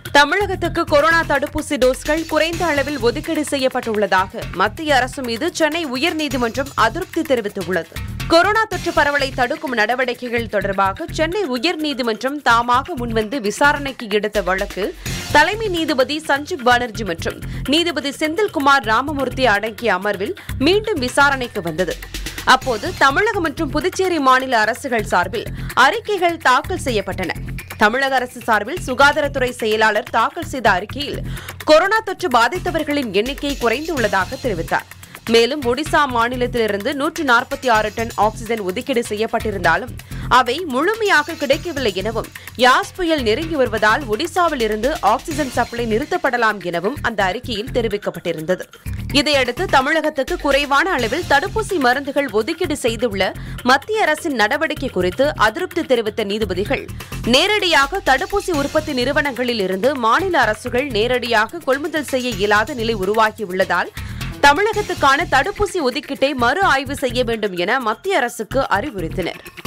தமிழகத்துக்கு கொரோனா தடுப்பூசி டோஸ்கள் குறைந்த அளவில் ஒதுக்கீடு செய்யப்பட்டுள்ளதாக மத்திய அரசு மீது சென்னை உயர்நீதிமன்றம் அதிருப்தி தெரிவித்துள்ளது கொரோனா தொற்று பரவலை தடுக்கும் நடவடிக்கைகள் தொடர்பாக சென்னை உயர்நீதிமன்றம் தாமாக முன்வந்து விசாரணைக்கு எடுத்த வழக்கு தலைமை நீதிபதி சஞ்சீப் பானர்ஜி மற்றும் நீதிபதி செந்தில்குமார் ராமமூர்த்தி அடங்கிய அமர்வில் மீண்டும் விசாரணைக்கு வந்தது அப்போது தமிழகம் மற்றும் புதுச்சேரி மாநில அரசுகள் சார்பில் அறிக்கைகள் தாக்கல் செய்யப்பட்டன தமிழக அரசு சார்பில் சுகாதாரத்துறை செயலாளர் தாக்கல் செய்த அறிக்கையில் கொரோனா தொற்று பாதித்தவர்களின் எண்ணிக்கை குறைந்துள்ளதாக தெரிவித்தார் மேலும் ஒடிசா மாநிலத்திலிருந்து நூற்று நாற்பத்தி ஆறு டன் ஆக்ஸிஜன் ஒதுக்கீடு செய்யப்பட்டிருந்தாலும் அவை முழுமையாக கிடைக்கவில்லை எனவும் யாஸ் புயல் நெருங்கி வருவதால் ஒடிசாவில் இருந்து ஆக்ஸிஜன் சப்ளை நிறுத்தப்படலாம் எனவும் அந்த அறிக்கையில் தெரிவிக்கப்பட்டிருந்தது இதையடுத்து தமிழகத்துக்கு குறைவான அளவில் தடுப்பூசி மருந்துகள் ஒதுக்கீடு செய்துள்ள மத்திய அரசின் நடவடிக்கை குறித்து அதிருப்தி தெரிவித்த நீதிபதிகள் நேரடியாக தடுப்பூசி உற்பத்தி நிறுவனங்களில் இருந்து மாநில அரசுகள் நேரடியாக கொள்முதல் செய்ய இயலாத நிலை உருவாகியுள்ளதால் தமிழகத்துக்கான தடுப்பூசி ஒதுக்கீட்டை மறு ஆய்வு செய்ய வேண்டும் என மத்திய அரசுக்கு அறிவுறுத்தினர்